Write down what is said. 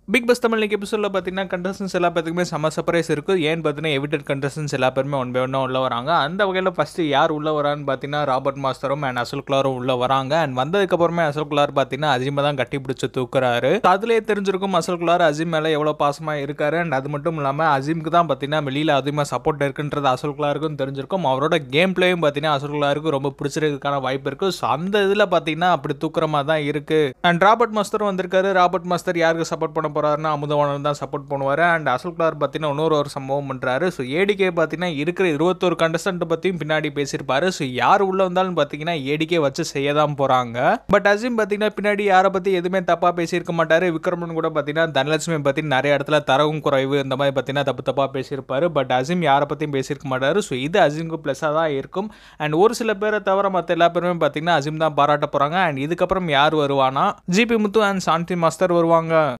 big pass Tamil இன்னைக்கு எபிசோடில் பார்த்தீங்கன்னா கண்டஸ்டன்ஸ் எல்லா பேத்துக்குமே செம்ம சர்ப்ரைஸ் இருக்குது ஏன்னு பார்த்தீங்கன்னா எவிடட் கண்டஸ்டன்ஸ் எல்லா பேருமே ஒன் பை ஒன்னாக உள்ள வராங்க அந்த வகையில் ஃபஸ்ட்டு யார் உள்ள வரான்னு பார்த்தீங்கன்னா ராபர்ட் மாஸ்டரும் அண்ட் அசல் குலாரும் உள்ள வராங்க அண்ட் வந்ததுக்கப்புறமே அசல் குலார் பார்த்தீங்கன்னா அஜிமை தான் கட்டி பிடிச்சி தூக்குறாரு So, அதுலயே தெரிஞ்சிருக்கும் அசல் குலார் அஜிம் மேலே எவ்வளோ பாசமாக இருக்காரு அண்ட் அது மட்டும் இல்லாமல் அஜிமுக்கு தான் பார்த்தீங்கன்னா வெளியில் அதிகமாக சப்போர்ட் இருக்குன்றது அசல் குலாருக்கும் தெரிஞ்சிருக்கும் அவரோட கேம் பிளேயும் பார்த்தீங்கன்னா அசல் குலாருக்கு ரொம்ப பிடிச்சிருக்கிறதுக்கான வாய்ப்பு இருக்குது ஸோ அந்த இதில் பார்த்தீங்கன்னா அப்படி தூக்குற மாதிரி தான் இருக்குது அண்ட் ராபர்ட் மாஸ்டரும் வந்திருக்காரு ராபர்ட் மாஸ்டர் யாருக்கு சப்போர்ட் பண்ண போறாருன்னா அமுதவானன் தான் சப்போர்ட் பண்ணுவார் அண்ட் அசல் குலார் பார்த்தீங்கன்னா இன்னொரு ஒரு சம்பவம் பண்ணுறாரு ஸோ ஏடிகே பார்த்தீங்கன்னா இருக்கிற இருபத்தொரு கண்டஸ்டன்ட் பற்றியும் பின்னாடி பேசியிருப்பாரு ஸோ யார் உள்ள வந்தாலும் பார்த்தீங்கன்னா ஏடிகே வச்சு செய்ய தான் போகிறாங்க பட் அசீம் பார்த்தீங்கன்னா பின்னாடி யாரை பற்றி எதுவுமே தப்பாக பேசியிருக்க மாட்டாரு விக்ரமன் கூட பார்த்தீங்கன்னா தனலட்சுமி பற்றி நிறைய இடத்துல தரவும் குறைவு இந்த மாதிரி பார்த்தீங்கன்னா தப்பு தப்பாக பேசியிருப்பாரு பட் அசீம் யாரை பற்றியும் பேசியிருக்க மாட்டாரு ஸோ இது அசீமுக்கு ப்ளஸ்ஸாக தான் இருக்கும் அண்ட் ஒரு சில பேரை தவிர மற்ற எல்லா பேருமே பார்த்தீங்கன்னா அசீம் தான் பாராட்ட போகிறாங்க அண்ட் இதுக்கப்புறம் யார் வருவானா GP Muthu and Shanthi master வருவாங்க